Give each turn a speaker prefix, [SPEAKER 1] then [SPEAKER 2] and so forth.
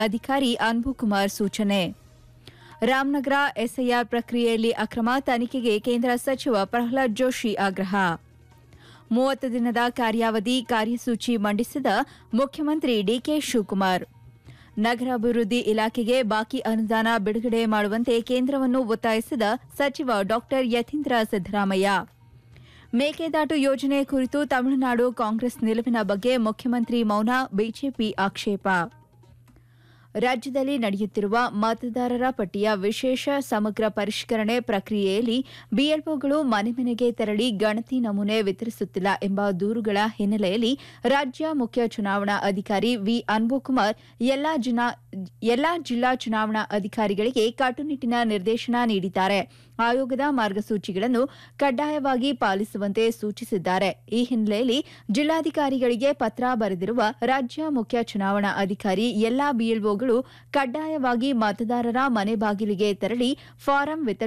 [SPEAKER 1] ಅಧಿಕಾರಿ ಅನ್ಬು ಕುಮಾರ್ ಸೂಚನೆ ರಾಮನಗರ ಎಸ್ಐಆರ್ ಪ್ರಕ್ರಿಯೆಯಲ್ಲಿ ಅಕ್ರಮ ತನಿಖೆಗೆ ಕೇಂದ್ರ ಸಚಿವ ಪ್ರಹ್ಲಾದ್ ಜೋಶಿ ಆಗ್ರಹ ಮೂವತ್ತು ದಿನದ ಕಾರ್ಯಾವಧಿ ಕಾರ್ಯಸೂಚಿ ಮಂಡಿಸಿದ ಮುಖ್ಯಮಂತ್ರಿ ಡಿಕೆ ಶಿವಕುಮಾರ್ ನಗರಾಭಿವೃದ್ಧಿ ಇಲಾಖೆಗೆ ಬಾಕಿ ಅನುದಾನ ಬಿಡುಗಡೆ ಮಾಡುವಂತೆ ಕೇಂದ್ರವನ್ನು ಒತ್ತಾಯಿಸಿದ ಸಚಿವ ಡಾ ಯತೀಂದ್ರ ಸಿದ್ದರಾಮಯ್ಯ ಮೇಕೆದಾಟು ಯೋಜನೆ ಕುರಿತು ತಮಿಳುನಾಡು ಕಾಂಗ್ರೆಸ್ ನಿಲುವಿನ ಬಗ್ಗೆ ಮುಖ್ಯಮಂತ್ರಿ ಮೌನ ಬಿಜೆಪಿ ಆಕ್ಷೇಪ ರಾಜ್ಯದಲ್ಲಿ ನಡೆಯುತ್ತಿರುವ ಮತದಾರರ ಪಟ್ಟಿಯ ವಿಶೇಷ ಸಮಗ್ರ ಪರಿಷ್ಕರಣೆ ಪ್ರಕ್ರಿಯೆಯಲ್ಲಿ ಬಿಎಲ್ಒಗಳು ಮನೆ ಮನೆಗೆ ತೆರಳಿ ಗಣತಿ ನಮೂನೆ ವಿತರಿಸುತ್ತಿಲ್ಲ ಎಂಬ ದೂರುಗಳ ಹಿನ್ನೆಲೆಯಲ್ಲಿ ರಾಜ್ಯ ಮುಖ್ಯ ಚುನಾವಣಾ ಅಧಿಕಾರಿ ವಿ ಅನ್ಬುಕುಮಾರ್ ಎಲ್ಲಾ ಜುನಾ- ಎಲ್ಲಾ ಜಿಲ್ಲಾ ಚುನಾವಣಾ ಅಧಿಕಾರಿಗಳಿಗೆ ಕಟ್ಟುನಿಟ್ಟಿನ ನಿರ್ದೇಶನ ನೀಡಿದ್ದಾರೆ ಆಯೋಗದ ಮಾರ್ಗಸೂಚಿಗಳನ್ನು ಕಡ್ಡಾಯವಾಗಿ ಪಾಲಿಸುವಂತೆ ಸೂಚಿಸಿದ್ದಾರೆ ಈ ಹಿನ್ನೆಲೆಯಲ್ಲಿ ಜಿಲ್ಲಾಧಿಕಾರಿಗಳಿಗೆ ಪತ್ರ ಬರೆದಿರುವ ರಾಜ್ಯ ಮುಖ್ಯ ಚುನಾವಣಾ ಅಧಿಕಾರಿ ಎಲ್ಲಾ ಬಿಎಲ್ಒಗಳು ಕಡ್ಡಾಯವಾಗಿ ಮತದಾರರ ಮನೆ ಬಾಗಿಲಿಗೆ ತೆರಳಿ ಫಾರಂ ವಿತರಿಸಿ